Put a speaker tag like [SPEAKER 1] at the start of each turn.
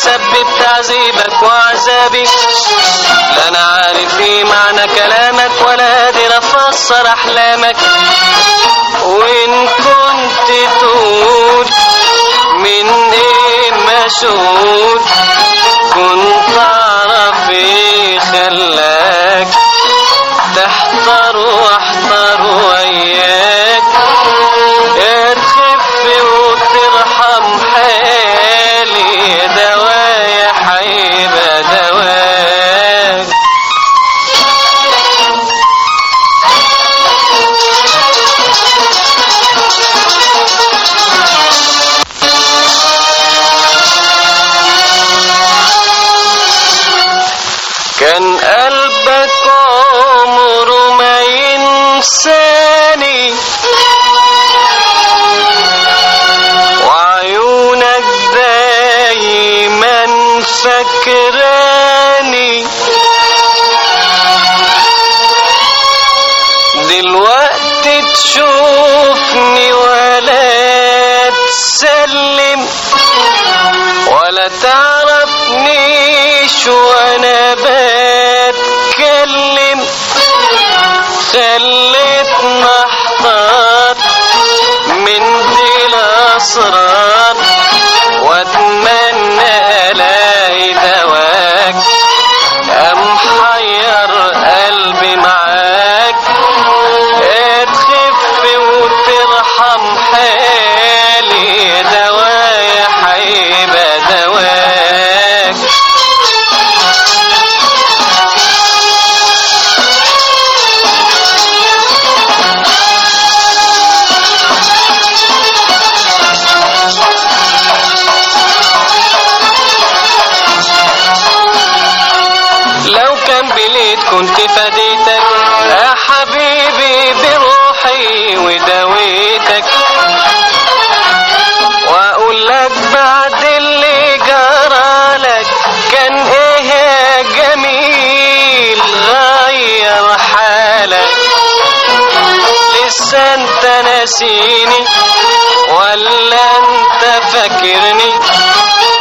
[SPEAKER 1] مسبب تعذيبك وعذابي لا انا عارف ايه معنى كلامك ولا قادر افسر احلامك وان كنت تقول من ايه مشغول كنت اعرف ايه خلاك تحتار واحتار وياك يا تخف وترحم حالي يا دوايا حيبة دواك كان قلبك عمره ما ينساني وعيونك دايما فاكراني دلوقتي تشوفني ولا تسلم ولا تعرفنيش وانا بتكلم خليتنا احتار من دي الاسرار واتمنى الاقي دواك ام حير قلبي معاك تخف وترحم حالي دوايا حيبة دواك لو كان بليد كنت فديتك يا حبيبي بروحي وداويتك واقول لك بعد اللي جرالك كان ايه يا جميل غير حالك لسه انت ناسيني ولا انت فاكرني